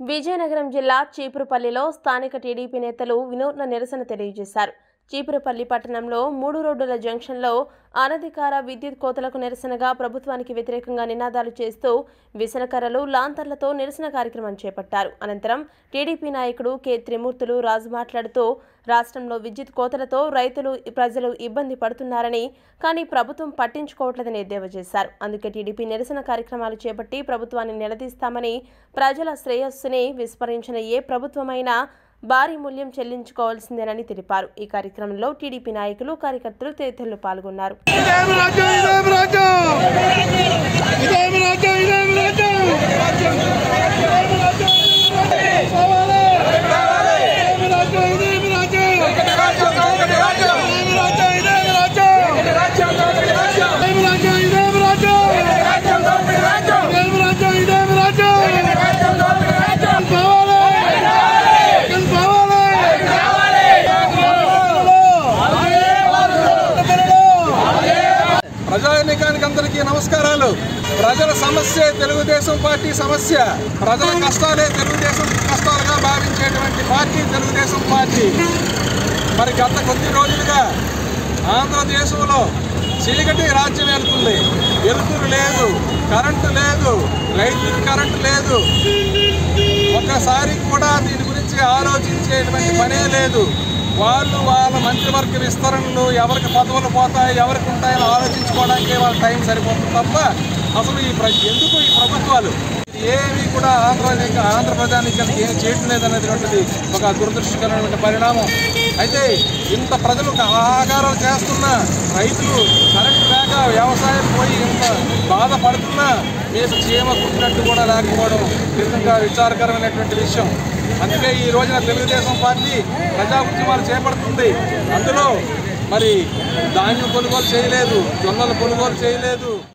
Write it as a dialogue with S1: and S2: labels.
S1: విజయనగరం జిల్లా చీపురుపల్లిలో స్థానిక టీడీపీ నేతలు వినూత్న నిరసన తెలియజేశారు చీపురుపల్లి పట్టణంలో మూడు రోడ్డుల జంక్షన్లో అనధికార విద్యుత్ కోతలకు నిరసనగా ప్రభుత్వానికి వ్యతిరేకంగా నినాదాలు చేస్తూ విసనకర్రలు లాంతర్లతో నిరసన కార్యక్రమం చేపట్టారు అనంతరం టీడీపీ నాయకుడు కె త్రిమూర్తులు రాజు మాట్లాడుతూ రాష్ట్రంలో విద్యుత్ కోతలతో రైతులు ప్రజలు ఇబ్బంది పడుతున్నారని కానీ ప్రభుత్వం పట్టించుకోవట్లేదని ఎద్దేవా చేశారు అందుకే టీడీపీ నిరసన కార్యక్రమాలు చేపట్టి ప్రభుత్వాన్ని నిలదీస్తామని ప్రజల శ్రేయస్సుని విస్మరించిన ఏ ప్రభుత్వమైనా భారీ మూల్యం చెల్లించుకోవాల్సిందేనని తెలిపారు ఈ కార్యక్రమంలో టీడీపీ నాయకులు కార్యకర్తలు తదితరులు పాల్గొన్నారు
S2: ఇదేం రాజ్యం ఇదేం రాజ్యం ఇదేం రాజ్యం ఇదేం రాజ్యం ఇదేం రాజ్యం కావాలి ఇదేం రాజ్యం ఇదేం రాజ్యం ఇదేం రాజ్యం ఇదేం రాజ్యం ఇదేం రాజ్యం ఇదేం రాజ్యం ఇదేం రాజ్యం ఇదేం రాజ్యం కావాలి ఏం కావాలి
S3: ప్రజానీకానికి అందరికీ నమస్కారాలు ప్రజల సమస్య తెలుగుదేశం పార్టీ సమస్య ప్రజల కష్టాలే తెలుగుదేశం కష్టాలుగా భావించేటువంటి పార్టీ తెలుగుదేశం పార్టీ మరి గత కొద్ది రోజులుగా ఆంధ్రదేశంలో చీకటి రాజ్యం వెళ్తుంది వెలుతురు లేదు కరెంటు లేదు రైతుకి కరెంటు లేదు ఒక్కసారి కూడా దీని గురించి ఆలోచించేటువంటి పనే లేదు వాళ్ళు వాళ్ళ మంత్రివర్గ విస్తరణలు ఎవరికి పదవులు పోతాయి ఎవరికి ఉంటాయని ఆలోచించుకోవడానికి వాళ్ళ టైం సరిపోతుంది తప్ప అసలు ఈ ప్ర ఎందుకు ఈ ప్రభుత్వాలు ఏవి కూడా ఆంధ్ర ఆంధ్ర ప్రజానికి ఏం చేయటం లేదనేటువంటిది ఒక దురదృష్టకరమైన పరిణామం అయితే ఇంత ప్రజలు ఆహాకారాలు చేస్తున్న రైతులు కరెంటు లేక వ్యవసాయం పోయి ఇంత బాధపడుతున్నా మీకు చీమ కుట్టినట్టు కూడా లేకపోవడం నిజంగా విచారకరమైనటువంటి విషయం అందుకే ఈ రోజున తెలుగుదేశం పార్టీ ప్రజా ఉద్యమాలు చేపడుతుంది అందులో మరి ధాన్యం కొనుగోలు చేయలేదు జొన్నలు కొనుగోలు చేయలేదు